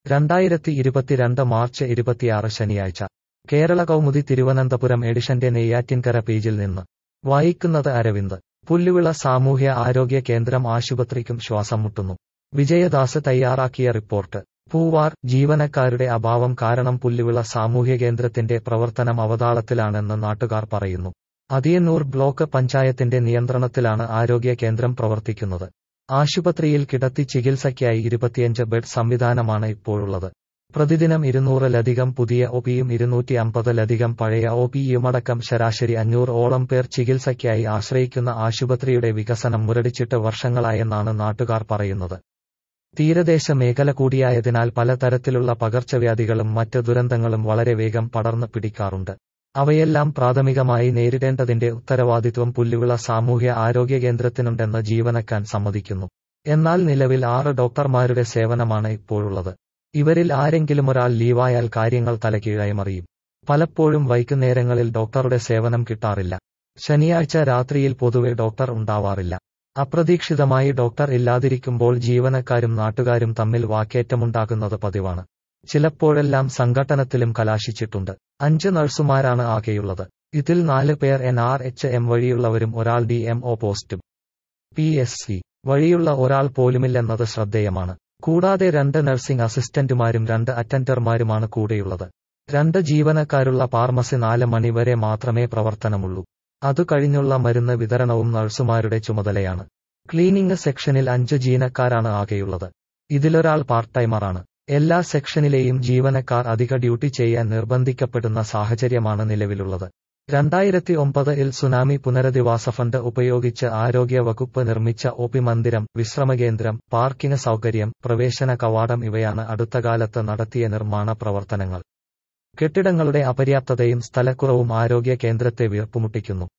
രണ്ടായിരത്തി ഇരുപത്തിരണ്ട് മാർച്ച് ഇരുപത്തിയാറ് ശനിയാഴ്ച കേരള കൗമുദി തിരുവനന്തപുരം എഡിഷന്റെ നെയ്യാറ്റിൻകര പേജിൽ നിന്ന് വായിക്കുന്നത് അരവിന്ദ് പുല്ലുവിള സാമൂഹ്യ ആരോഗ്യ കേന്ദ്രം ആശുപത്രിക്കും ശ്വാസം മുട്ടുന്നു വിജയദാസ് തയ്യാറാക്കിയ റിപ്പോർട്ട് പൂവാർ ജീവനക്കാരുടെ അഭാവം കാരണം പുല്ലുവിള സാമൂഹ്യ കേന്ദ്രത്തിന്റെ പ്രവർത്തനം അവതാളത്തിലാണെന്ന് നാട്ടുകാർ പറയുന്നു അതിയന്നൂർ ബ്ലോക്ക് പഞ്ചായത്തിന്റെ നിയന്ത്രണത്തിലാണ് ആരോഗ്യ കേന്ദ്രം പ്രവർത്തിക്കുന്നത് ആശുപത്രിയിൽ കിടത്തി ചികിത്സയ്ക്കായി ഇരുപത്തിയഞ്ച് ബെഡ് സംവിധാനമാണ് ഇപ്പോഴുള്ളത് പ്രതിദിനം ഇരുന്നൂറിലധികം പുതിയ ഒ പിയും ഇരുന്നൂറ്റി അമ്പതിലധികം പഴയ ഒ പിയുമടക്കം ശരാശരി അഞ്ഞൂറ് ഓളം പേർ ചികിത്സയ്ക്കായി ആശ്രയിക്കുന്ന ആശുപത്രിയുടെ വികസനം മുരടിച്ചിട്ട് വർഷങ്ങളായെന്നാണ് നാട്ടുകാർ പറയുന്നത് തീരദേശ മേഖല കൂടിയായതിനാൽ പലതരത്തിലുള്ള പകർച്ചവ്യാധികളും മറ്റ് ദുരന്തങ്ങളും വളരെ വേഗം പടർന്നു പിടിക്കാറുണ്ട് അവയെല്ലാം പ്രാഥമികമായി നേരിടേണ്ടതിന്റെ ഉത്തരവാദിത്വം പുല്ലുവിള സാമൂഹ്യ ആരോഗ്യ കേന്ദ്രത്തിനുണ്ടെന്ന് ജീവനക്കാൻ സമ്മതിക്കുന്നു എന്നാൽ നിലവിൽ ആറ് ഡോക്ടർമാരുടെ സേവനമാണ് ഇപ്പോഴുള്ളത് ഇവരിൽ ആരെങ്കിലും ഒരാൾ ലീവായാൽ കാര്യങ്ങൾ തലകീഴായി മറിയും പലപ്പോഴും വൈകുന്നേരങ്ങളിൽ ഡോക്ടറുടെ സേവനം കിട്ടാറില്ല ശനിയാഴ്ച രാത്രിയിൽ പൊതുവെ ഡോക്ടർ ഉണ്ടാവാറില്ല അപ്രതീക്ഷിതമായി ഡോക്ടർ ഇല്ലാതിരിക്കുമ്പോൾ ജീവനക്കാരും നാട്ടുകാരും തമ്മിൽ വാക്കേറ്റമുണ്ടാകുന്നത് പതിവാണ് ചിലപ്പോഴെല്ലാം സംഘട്ടനത്തിലും കലാശിച്ചിട്ടുണ്ട് അഞ്ച് നഴ്സുമാരാണ് ആകെയുള്ളത് ഇതിൽ നാല് പേർ എൻ ആർ എച്ച് എം വഴിയുള്ളവരും ഒരാൾ ഡി എം ഒ പോസ്റ്റും പി എസ് സി വഴിയുള്ള ഒരാൾ പോലുമില്ലെന്നത് ശ്രദ്ധേയമാണ് കൂടാതെ രണ്ട് നഴ്സിംഗ് അസിസ്റ്റന്റുമാരും രണ്ട് അറ്റൻഡർമാരുമാണ് കൂടെയുള്ളത് രണ്ട് ജീവനക്കാരുള്ള ഫാർമസി നാല് മണിവരെ മാത്രമേ പ്രവർത്തനമുള്ളൂ അതു കഴിഞ്ഞുള്ള മരുന്ന് വിതരണവും നഴ്സുമാരുടെ ചുമതലയാണ് ക്ലീനിംഗ് സെക്ഷനിൽ അഞ്ച് ജീവനക്കാരാണ് ആകെയുള്ളത് ഇതിലൊരാൾ പാർട്ട് ടൈമറാണ് എല്ലാ സെക്ഷനിലെയും ജീവനക്കാർ അധിക ഡ്യൂട്ടി ചെയ്യാൻ നിർബന്ധിക്കപ്പെടുന്ന സാഹചര്യമാണ് നിലവിലുള്ളത് രണ്ടായിരത്തി ഒമ്പതിൽ സുനാമി പുനരധിവാസ ഫണ്ട് ഉപയോഗിച്ച് ആരോഗ്യ വകുപ്പ് നിർമ്മിച്ച ഒ പി മന്ദിരം വിശ്രമകേന്ദ്രം പാർക്കിംഗ് സൗകര്യം പ്രവേശന കവാടം ഇവയാണ് അടുത്തകാലത്ത് നടത്തിയ നിർമ്മാണ പ്രവർത്തനങ്ങൾ കെട്ടിടങ്ങളുടെ അപര്യാപ്തതയും സ്ഥലക്കുറവും ആരോഗ്യ കേന്ദ്രത്തെ വീർപ്പുമുട്ടിക്കുന്നു